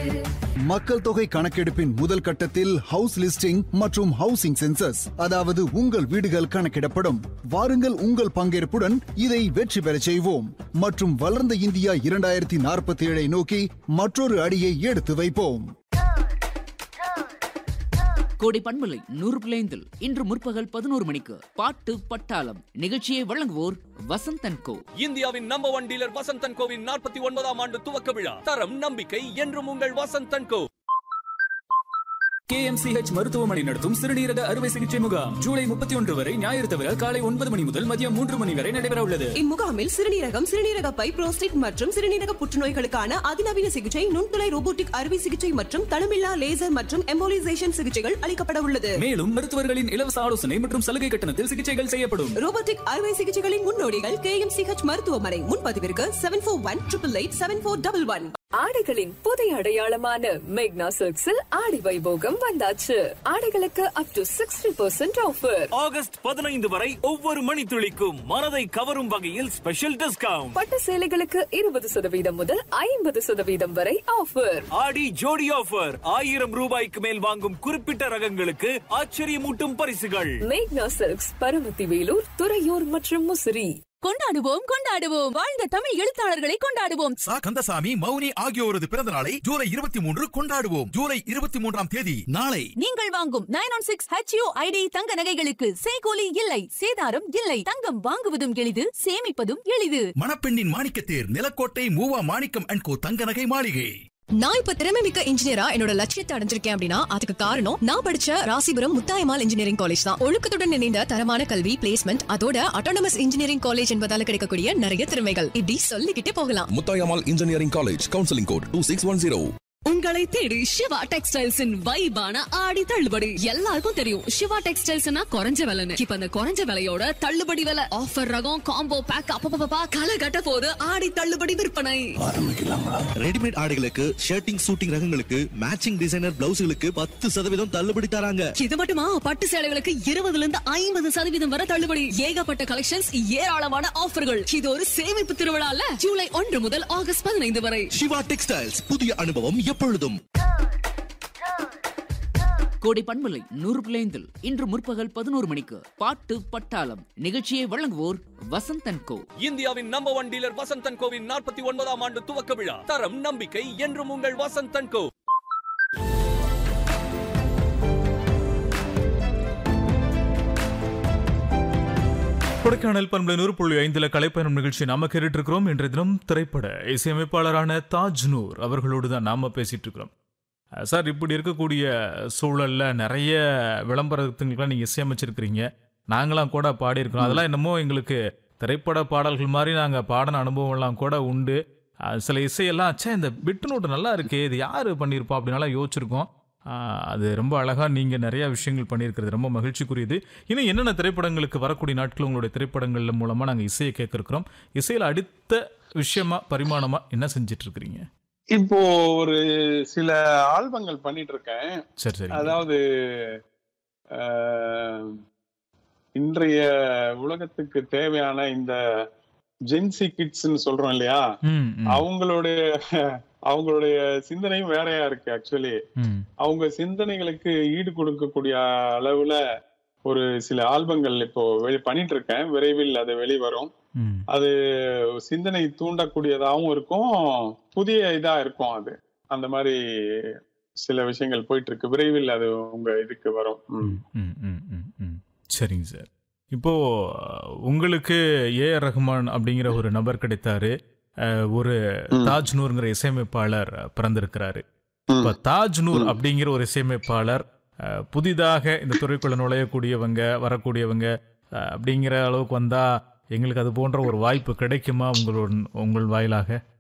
மக்கள் தொகை கணக்கெடுப்பின் முதல் கட்டத்தில் ஹவுஸ் லிஸ்டிங் மற்றும் ஹவுசிங் சென்சஸ் அதாவது உங்கள் வீடுகள் கணக்கிடப்படும் வாருங்கள் உங்கள் பங்கேற்புடன் இதை வெற்றி பெறச் செய்வோம் மற்றும் வளர்ந்த இந்தியா இரண்டாயிரத்தி நாற்பத்தி ஏழை நோக்கி மற்றொரு அடியை எடுத்து வைப்போம் கோடை பண்பலை நூறு பிள்ளைந்தில் இன்று முற்பகல் பதினோரு மணிக்கு பாட்டு பட்டாளம் நிகழ்ச்சியை வழங்குவோர் வசந்தன் கோ இந்தியாவின் நம்பர் ஒன் டீலர் வசந்தன் கோவின் நாற்பத்தி ஒன்பதாம் ஆண்டு துவக்க விழா தரம் நம்பிக்கை என்றும் உங்கள் வசந்தன் கோ கேஎம்சிஹெச் மருத்துவமனை நடத்தும் சிறுநீரக அறுவை சிகிச்சை முகாம் ஜூலை முப்பத்தி ஒன்று வரை ஞாயிறு தவிர காலை ஒன்பது மணி முதல் மதியம் மூன்று மணி வரை நடைபெற உள்ளது இம்முகாமில் சிறுநீரகம் சிறுநீரக பை புரோஸ்டேட் மற்றும் சிறுநீரக புற்றுநோய்களுக்கான அதிநவீன சிகிச்சை நுண்துளை ரோபோட்டிக் அறுவை சிகிச்சை மற்றும் தளமில்லா லேசர் மற்றும் எம்போலிசேஷன் சிகிச்சைகள் அளிக்கப்பட உள்ளது மேலும் மருத்துவர்களின் இலவச ஆலோசனை மற்றும் சலுகை கட்டணத்தில் சிகிச்சைகள் செய்யப்படும் ரோபோட்டிக் அறுவை சிகிச்சைகளின் முன்னோடிகள் கே எம் சிஹெச் மருத்துவமனை முன்பதிவிற்கு seven four one triple eight seven four double one ஆடைகளின் புதிய அடையாளமான மேக்னா சில்க்ஸில் ஆடி வைபோகம் வந்தாச்சு ஆடைகளுக்கு up to sixty percent offer August பதினைந்து வரை ஒவ்வொரு மணித்துளிக்கும் மனதை கவரும் வகையில் ஸ்பெஷல் டிஸ்கவுண்ட் பட்டு சேலைகளுக்கு இருபது சதவீதம் முதல் ஐம்பது சதவீதம் வரை ஆஃபர் ஆடி ஜோடி ஆஃபர் ஆயிரம் ரூபாய்க்கு மேல் வாங்கும் குறிப்பிட்ட ரகங்களுக்கு ஆச்சரியமூட்டும் பரிசுகள் மேக்னா சில்க்ஸ் பரமத்தி வேலூர் துறையூர் மற்றும் முசிறி கொண்டாடுவோம் கொண்டாடுவோம் வாழ்ந்த தமிழ் எழுத்தாளர்களை கொண்டாடுவோம் சா கந்தசாமி மௌனி ஆகியோரது பிறந்த நாளை ஜூலை இருபத்தி மூன்று கொண்டாடுவோம் ஜூலை இருபத்தி மூன்றாம் தேதி நாளை நீங்கள் வாங்கும் nine one six HUID தங்க நகைகளுக்கு செய்கூலி இல்லை சேதாரம் இல்லை தங்கம் வாங்குவதும் எளிது சேமிப்பதும் எளிது மணப்பெண்ணின் மாணிக்கத்தேர் நிலக்கோட்டை மூவா மாணிக்கம் அண்ட் கோ தங்க நகை மாளிகை நான் இப்ப திறமை மிக்க இன்ஜினியரா என்னோட லட்சியத்தை அடைஞ்சிருக்கேன் அப்படின்னா அதுக்கு காரணம் நான் படிச்ச ராசிபுரம் முத்தாயமால் இன்ஜினியரிங் காலேஜ் தான் ஒழுக்கத்துடன் இணைந்த தரமான கல்வி பிளேஸ்மெண்ட் அதோட அட்டானமஸ் இன்ஜினியரிங் காலேஜ் என்பதால கிடைக்கக்கூடிய நிறைய திறமைகள் இப்படி சொல்லிக்கிட்டே போகலாம் Muthayammal engineering college counselling code two six one zero உங்களை தேடி சிவா டெக்ஸ்டைல்ஸின் வைபான ஆடி தள்ளுபடி எல்லாருக்கும் தெரியும் சிவா டெக்ஸ்டைல்ஸ்னா குறைஞ்ச விலைன்னு இப்ப அந்த குறைஞ்ச விலையோட தள்ளுபடி விலை ஆஃபர் ரகம் காம்போ பேக் அப்பப்பா களை கட்ட போது ஆடி தள்ளுபடி விற்பனை ரெடிமேட் ஆடைகளுக்கு ஷர்ட்டிங் சூட்டிங் ரகங்களுக்கு மேட்சிங் டிசைனர் பிளவுஸ்களுக்கு பத்து சதவீதம் தள்ளுபடி தராங்க இது மட்டுமா பட்டு சேலைகளுக்கு இருபதுல இருந்து ஐம்பது சதவீதம் வரை தள்ளுபடி ஏகப்பட்ட கலெக்ஷன்ஸ் ஏராளமான ஆஃபர்கள் இது ஒரு சேமிப்பு திருவிழால ஜூலை ஒன்று முதல் ஆகஸ்ட் பதினைந்து வரை சிவா டெக்ஸ்டைல்ஸ் புதிய அனுபவம் எப்பொழுதும் கோடை பண்பலை நூறு பிள்ளைந்தில் இன்று முற்பகல் பதினோரு மணிக்கு பாட்டு பட்டாளம் நிகழ்ச்சியை வழங்குவோர் வசந்தன் கோ இந்தியாவின் நம்பர் ஒன் டீலர் வசந்தன் கோவின் நாற்பத்தி ஒன்பதாம் ஆண்டு துவக்க விழா தரம் நம்பிக்கை என்றும் உங்கள் வசந்தன் கோ கொடைக்கானல் பண்பலை நூறு புள்ளி ஐந்துல கலைப்பயணம் நிகழ்ச்சி நாம கேட்டுட்டு இருக்கிறோம் இன்றைய தினம் திரைப்பட இசையமைப்பாளரான தாஜ் நூர் அவர்களோடு தான் நாம பேசிட்டு இருக்கிறோம் அஹ் சார் இப்படி இருக்கக்கூடிய சூழல்ல நிறைய விளம்பரத்துங்களுக்கெல்லாம் நீங்க இசையமைச்சிருக்கிறீங்க நாங்களாம் கூட பாடியிருக்கிறோம் அதெல்லாம் என்னமோ எங்களுக்கு திரைப்பட பாடல்கள் மாதிரி நாங்க பாடின அனுபவம்லாம் கூட உண்டு அஹ் சில இசையெல்லாம் அச்சா இந்த பிட்டு நோட்டு நல்லா இருக்கே இது யாரு பண்ணியிருப்பா அப்படின்னாலாம் யோசிச்சிருக்கோம் ஆஹ் அது ரொம்ப அழகா நீங்க நிறைய விஷயங்கள் பண்ணியிருக்கிறது ரொம்ப மகிழ்ச்சிக்குரியது இன்னும் என்னென்ன திரைப்படங்களுக்கு வரக்கூடிய நாட்கள் உங்களுடைய திரைப்படங்கள்ல மூலமா நாங்க இசையை கேட்க இருக்கிறோம் இசையில அடுத்த விஷயமா பரிமாணமா என்ன செஞ்சிட்டு இருக்கிறீங்க இப்போ ஒரு சில ஆல்பங்கள் பண்ணிட்டு இருக்கேன் சரி சரி அதாவது அஹ், இன்றைய உலகத்துக்கு தேவையான இந்த ஜென்சி கிட்ஸ்ன்னு சொல்றோம் இல்லையா ம், ம், அவங்களுடைய அவங்களுடைய சிந்தனையும் வேறையா இருக்கு ஆக்சுவலி ம். அவங்க சிந்தனைகளுக்கு ஈடு கொடுக்கக்கூடிய அளவுல ஒரு சில ஆல்பங்கள் இப்போ வெளி பண்ணிட்டு இருக்கேன் விரைவில் அது வெளிவரும் ம். அது சிந்தனை தூண்டக்கூடியதாகவும் இருக்கும் புதிய இதா இருக்கும் அது அந்த மாதிரி சில விஷயங்கள் போயிட்டு இருக்கு விரைவில் அது உங்க இதுக்கு வரும் ம். ம், ம், ம், ம். சரிங்க சார் இப்போ உங்களுக்கு ஏ ஆர் ரஹ்மான் அப்படிங்கிற ஒரு நபர் கிடைத்தாரு அஹ், ஒரு தாஜ் நூர்ங்கிற இசையமைப்பாளர் பிறந்திருக்கிறாரு இப்ப தாஜ் நூர் அப்படிங்கிற ஒரு இசையமைப்பாளர் அஹ், புதிதாக இந்த துறைக்குள்ள நுழையக்கூடியவங்க வரக்கூடியவங்க அஹ், அப்படிங்கிற அளவுக்கு வந்தா எங்களுக்கு அது போன்ற ஒரு வாய்ப்பு கிடைக்குமா உங்களோட உங்கள் வாயிலாக